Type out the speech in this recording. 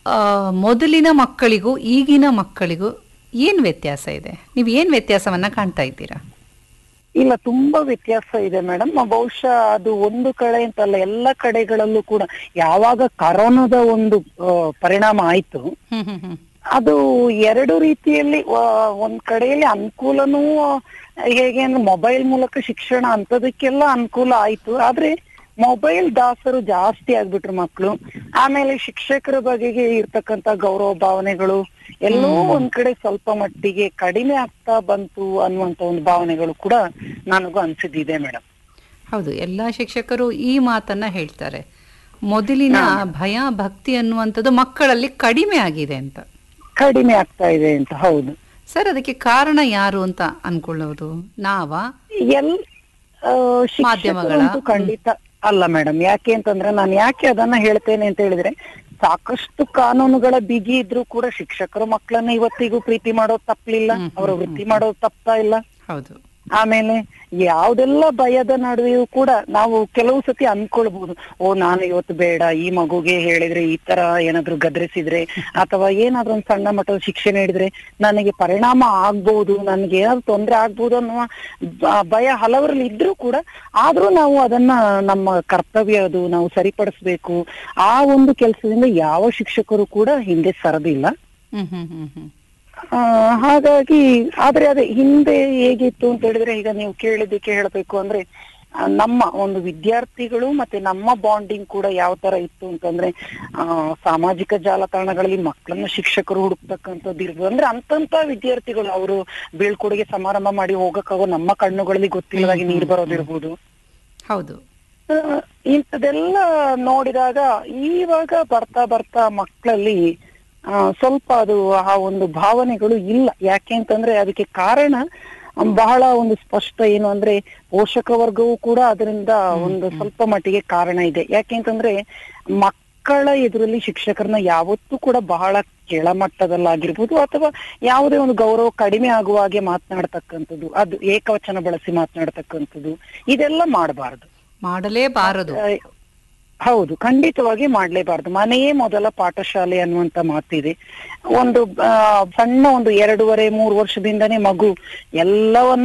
ಆ, ಮೊದಲಿನ ಮಕ್ಕಳಿಗೂ ಈಗಿನ ಮಕ್ಕಳಿಗೂ ಏನ್ ವ್ಯತ್ಯಾಸ ಇದೆ ನೀವು ಏನ್ ವ್ಯತ್ಯಾಸವನ್ನ ಕಾಣ್ತಾ ಇದ್ದೀರಾ ಇಲ್ಲ ತುಂಬಾ ವ್ಯತ್ಯಾಸ ಇದೆ ಮೇಡಮ್ ಬಹುಶಃ ಅದು ಒಂದು ಕಡೆ ಅಂತಲ್ಲ ಎಲ್ಲ ಕಡೆಗಳಲ್ಲೂ ಕೂಡ ಯಾವಾಗ ಕರೋನಾದ ಒಂದು ಆ, ಪರಿಣಾಮ ಆಯ್ತು ಹ್ಮ್ ಹ್ಮ್ ಹ್ಮ್ ಅದು ಎರಡು ರೀತಿಯಲ್ಲಿ ಆ, ಒಂದ್ ಕಡೆಯಲ್ಲಿ ಅನುಕೂಲನೂ ಆ, ಹೇಗೆ ಅಂದ್ರೆ ಮೊಬೈಲ್ ಮೂಲಕ ಶಿಕ್ಷಣ ಅಂತದಕ್ಕೆಲ್ಲ ಅನುಕೂಲ ಆಯ್ತು ಆದ್ರೆ ಮೊಬೈಲ್ ದಾಸರು ಜಾಸ್ತಿ ಆಗ್ಬಿಟ್ರು ಮಕ್ಕಳು ಆಮೇಲೆ ಶಿಕ್ಷಕರ ಬಗೆಗೆ ಇರ್ತಕ್ಕಂತ ಗೌರವ ಭಾವನೆಗಳು ಎಲ್ಲೋ ಒಂದ್ ಕಡೆ ಸ್ವಲ್ಪ ಮಟ್ಟಿಗೆ ಕಡಿಮೆ ಆಗ್ತಾ ಬಂತು ಅನ್ನುವಂತ ಒಂದು ಭಾವನೆಗಳು ಕೂಡ ನನಗೂ ಅನ್ಸಿದ್ದಿದೆ ಮೇಡಮ್ ಹೌದು ಎಲ್ಲಾ ಶಿಕ್ಷಕರು ಈ ಮಾತನ್ನ ಹೇಳ್ತಾರೆ ಮೊದಲಿನ ಭಯ ಭಕ್ತಿ ಅನ್ನುವಂಥದ್ದು ಮಕ್ಕಳಲ್ಲಿ ಕಡಿಮೆ ಆಗಿದೆ ಅಂತ ಕಡಿಮೆ ಆಗ್ತಾ ಇದೆ ಅಂತ ಹೌದು ಸರ್ ಅದಕ್ಕೆ ಕಾರಣ ಯಾರು ಅಂತ ಅನ್ಕೊಳ್ಳೋದು ನಾವಾ ಎಲ್ ಆ, ಶಿಕ್ಷಕರಂತೂ ಖಂಡಿತ ಅಲ್ಲ ಮೇಡಮ್ ಯಾಕೆ ಅಂತಂದ್ರೆ ನಾನು ಯಾಕೆ ಅದನ್ನ ಹೇಳ್ತೇನೆ ಅಂತ ಹೇಳಿದ್ರೆ ಸಾಕಷ್ಟು ಕಾನೂನುಗಳ ಬಿಗಿ ಇದ್ರೂ ಕೂಡ ಶಿಕ್ಷಕರು ಮಕ್ಕಳನ್ನ ಇವತ್ತಿಗೂ ಪ್ರೀತಿ ಮಾಡೋದು ತಪ್ಪಲಿಲ್ಲ ಅವರ ವೃತ್ತಿ ಮಾಡೋದು ತಪ್ತಾ ಇಲ್ಲ ಹೌದು ಆಮೇಲೆ ಯಾವ್ದೆಲ್ಲ ಭಯದ ನಡುವೆಯೂ ಕೂಡ ನಾವು ಕೆಲವು ಸತಿ ಅನ್ಕೊಳ್ಬಹುದು ಓ ನಾನು ಇವತ್ತು ಬೇಡ ಈ ಮಗುಗೆ ಹೇಳಿದ್ರೆ ಈ ತರ ಏನಾದ್ರು ಗದರಿಸಿದ್ರೆ ಅಥವಾ ಏನಾದ್ರೂ ಒಂದ್ ಸಣ್ಣ ಮಟ್ಟದ ಶಿಕ್ಷೆ ನೀಡಿದ್ರೆ ನನಗೆ ಪರಿಣಾಮ ಆಗ್ಬಹುದು ನನಗೆ ಏನಾದ್ರು ತೊಂದ್ರೆ ಆಗ್ಬಹುದು ಅನ್ನುವ ಬ- ಭಯ ಹಲವರಲ್ಲಿ ಇದ್ರೂ ಕೂಡ ಆದ್ರೂ ನಾವು ಅದನ್ನ ನಮ್ಮ ಕರ್ತವ್ಯ ಅದು ನಾವು ಸರಿಪಡಿಸ್ಬೇಕು ಆ ಒಂದು ಕೆಲಸದಿಂದ ಯಾವ ಶಿಕ್ಷಕರು ಕೂಡ ಹಿಂದೆ ಸರದಿಲ್ಲ ಹ್ಮ್ ಹ್ಮ್ ಹ್ಮ್ ಹ್ಮ್ ಆ, ಹಾಗಾಗಿ ಆದ್ರೆ ಅದೇ ಹಿಂದೆ ಹೇಗಿತ್ತು ಅಂತ ಹೇಳಿದ್ರೆ ಈಗ ನೀವು ಕೇಳಿದ್ದಕ್ಕೆ ಹೇಳ್ಬೇಕು ಅಂದ್ರೆ ಆ, ನಮ್ಮ ಒಂದು ವಿದ್ಯಾರ್ಥಿಗಳು ಮತ್ತೆ ನಮ್ಮ ಬಾಂಡಿಂಗ್ ಕೂಡ ಯಾವ ತರ ಇತ್ತು ಅಂತಂದ್ರೆ ಆ ಸಾಮಾಜಿಕ ಜಾಲತಾಣಗಳಲ್ಲಿ ಮಕ್ಕಳನ್ನ ಶಿಕ್ಷಕರು ಹುಡುಕ್ತಕ್ಕಂಥದ್ದು ಇರ್ಬೋದು ಅಂದ್ರೆ ಅಂತಂತ ವಿದ್ಯಾರ್ಥಿಗಳು ಅವರು ಬೀಳ್ಕೊಡುಗೆ ಸಮಾರಂಭ ಮಾಡಿ ಹೋಗಕ್ಕಾಗೋ ನಮ್ಮ ಕಣ್ಣುಗಳಲ್ಲಿ ಗೊತ್ತಿಲ್ಲದಾಗಿ ನೀರು ಬರೋದಿರ್ಬೋದು ಹೌದು ಆ, ಇಂಥದೆಲ್ಲ ನೋಡಿದಾಗ ಇವಾಗ ಬರ್ತಾ ಬರ್ತಾ ಮಕ್ಕಳಲ್ಲಿ ಆ, ಸ್ವಲ್ಪ ಅದು ಆ ಒಂದು ಭಾವನೆಗಳು ಇಲ್ಲ ಯಾಕೆ ಅಂತಂದ್ರೆ ಅದಕ್ಕೆ ಕಾರಣ ಬಹಳ ಒಂದು ಸ್ಪಷ್ಟ ಏನು ಅಂದ್ರೆ ಪೋಷಕ ವರ್ಗವೂ ಕೂಡ ಅದರಿಂದ ಒಂದು ಸ್ವಲ್ಪ ಮಟ್ಟಿಗೆ ಕಾರಣ ಇದೆ ಯಾಕೆ ಅಂತಂದ್ರೆ ಮಕ್ಕಳ ಎದುರಲ್ಲಿ ಶಿಕ್ಷಕರನ್ನ ಯಾವತ್ತೂ ಕೂಡ ಬಹಳ ಕೆಳಮಟ್ಟದಲ್ಲಾಗಿರ್ಬೋದು ಅಥವಾ ಯಾವುದೇ ಒಂದು ಗೌರವ ಕಡಿಮೆ ಆಗುವ ಹಾಗೆ ಮಾತನಾಡ್ತಕ್ಕಂಥದ್ದು ಅದು ಏಕವಚನ ಬಳಸಿ ಮಾತನಾಡ್ತಕ್ಕಂಥದ್ದು ಇದೆಲ್ಲ ಮಾಡಬಾರದು ಮಾಡಲೇಬಾರದು ಹೌದು ಖಂಡಿತವಾಗಿ ಮಾಡ್ಲೇಬಾರ್ದು ಮನೆಯೇ ಮೊದಲ ಪಾಠಶಾಲೆ ಅನ್ನುವಂತ ಮಾತಿದೆ ಒಂದು ಆ, ಸಣ್ಣ ಒಂದು ಎರಡೂವರೆ ಮೂರು ವರ್ಷದಿಂದನೇ ಮಗು ಎಲ್ಲವನ್ನ